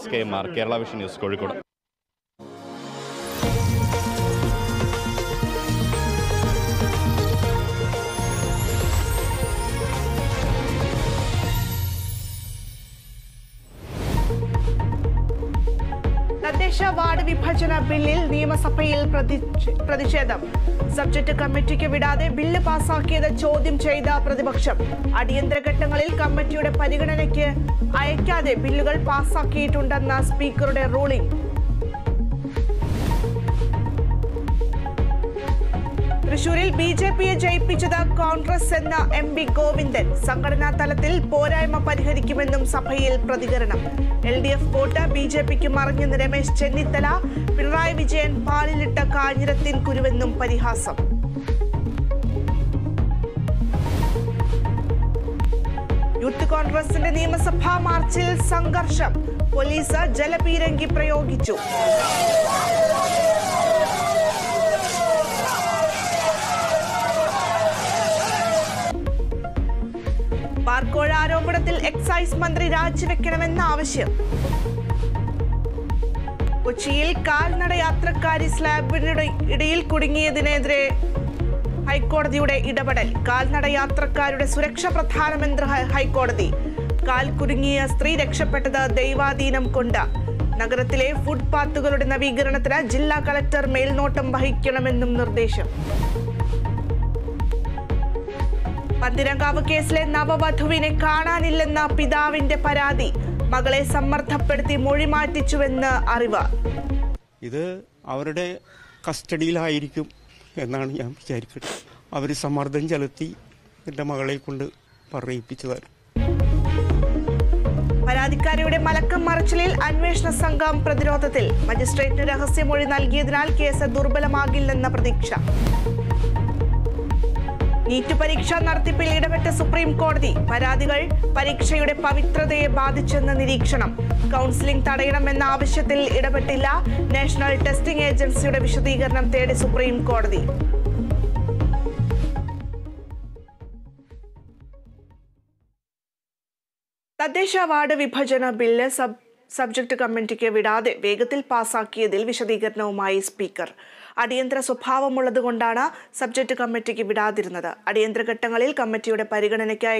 Anas K M R Kerala vision news Kozhikode തദ്ദേശ ward വിഭജന ബില്ലിൽ നിയമസഭയിൽ പ്രതിഷ്- പ്രതിഷേധം സബ്ജക്ട് കമ്മിറ്റിക്ക് വിടാതെ ബില്ല് പാസാക്കിയത് ചോദ്യം ചെയ്ത പ്രതിപക്ഷം അടിയന്തര ഘട്ടങ്ങളിൽ കമ്മിറ്റിയുടെ പരിഗണനയ്ക്ക് അയക്കാതെ ബില്ലുകൾ പാസാക്കിയിട്ടുണ്ടെന്ന സ്പീക്കറുടെ റൂളിംഗ് തൃശൂരിൽ ബി ജെ പിയെ ജയിപ്പിച്ചത് കോൺഗ്രസ് എന്ന എം പി ഗോവിന്ദൻ സംഘടനാ തലത്തിൽ പോരായ്മ പരിഹരിക്കുമെന്നും സഭയിൽ പ്രതികരണം L D F vote B J പിക്ക് മറിഞ്ഞെന്ന് രമേശ് ചെന്നിത്തല പിണറായി വിജയൻ പാലിലിട്ട കാഞ്ഞിരത്തിൻ കുരുവെന്നും പരിഹാസം യൂത്ത് കോൺഗ്രസിന്റെ നിയമസഭാ മാർച്ചിൽ സംഘർഷം പോലീസ് ജലപീരങ്കി പ്രയോഗിച്ചു ബാർക്കോഴ ആരോപണത്തിൽ എക്സൈസ് മന്ത്രി രാജിവെക്കണമെന്ന ആവശ്യം കൊച്ചിയിൽ കാൽനട യാത്രക്കാരി സ്ലാബിനിടെ ഇടയിൽ കുടുങ്ങിയതിനെതിരെ ഹൈക്കോടതിയുടെ ഇടപെടൽ കാൽനട യാത്രക്കാരുടെ സുരക്ഷ പ്രധാനമന്ത്രി ഹൈ- ഹൈക്കോടതി കാൽ കുടുങ്ങിയ സ്ത്രീ രക്ഷപ്പെട്ടത് ദൈവാധീനം കൊണ്ട് നഗരത്തിലെ ഫുട്പാത്തുകളുടെ നവീകരണത്തിന് ജില്ലാ കളക്ടർ മേൽനോട്ടം വഹിക്കണമെന്നും നിർദ്ദേശം പന്തിരങ്കാവ് കേസിലെ നവവധുവിനെ കാണാനില്ലെന്ന പിതാവിന്റെ പരാതി മകളെ സമ്മർദ്ദപ്പെടുത്തി മൊഴി മാറ്റിച്ചുവെന്ന് അറിവ് ഇത് അവരുടെ കസ്റ്റഡിയിലായിരിക്കും എന്നാണ് ഞാൻ വിചാരിക്കുന്നത് അവർ സമ്മർദ്ദം ചെലുത്തി എൻ്റെ മകളെ കൊണ്ട് പറയിപ്പിച്ചതാണ് പരാതിക്കാരിയുടെ മലക്കം മറിച്ചിലിൽ അന്വേഷണ സംഘം പ്രതിരോധത്തിൽ മജിസ്ട്രേറ്റിന് രഹസ്യമൊഴി നൽകിയതിനാൽ കേസ് ദുർബലമാകില്ലെന്ന പ്രതീക്ഷ നീറ്റ് പരീക്ഷ നടത്തിപ്പിൽ ഇടപെട്ട സുപ്രീം കോടതി പരാതികൾ പരീക്ഷയുടെ പവിത്രതയെ ബാധിച്ചെന്ന് നിരീക്ഷണം കൗൺസിലിംഗ് തടയണമെന്ന ആവശ്യത്തിൽ ഇടപെട്ടില്ല നാഷണൽ ടെസ്റ്റിംഗ് ഏജൻസിയുടെ വിശദീകരണം തേടി സുപ്രീം കോടതി തദ്ദേശ വാർഡ് വിഭജന ബില്ല് സബ് സബ്ജക്ട് കമ്മിറ്റിക്ക് വിടാതെ വേഗത്തിൽ പാസാക്കിയതിൽ വിശദീകരണവുമായി സ്പീക്കർ അടിയന്തര സ്വഭാവമുള്ളതുകൊണ്ടാണ് സബ്ജക്ട് കമ്മിറ്റിക്ക് വിടാതിരുന്നത് അടിയന്തര ഘട്ടങ്ങളിൽ കമ്മിറ്റിയുടെ പരിഗണനയ്ക്കായി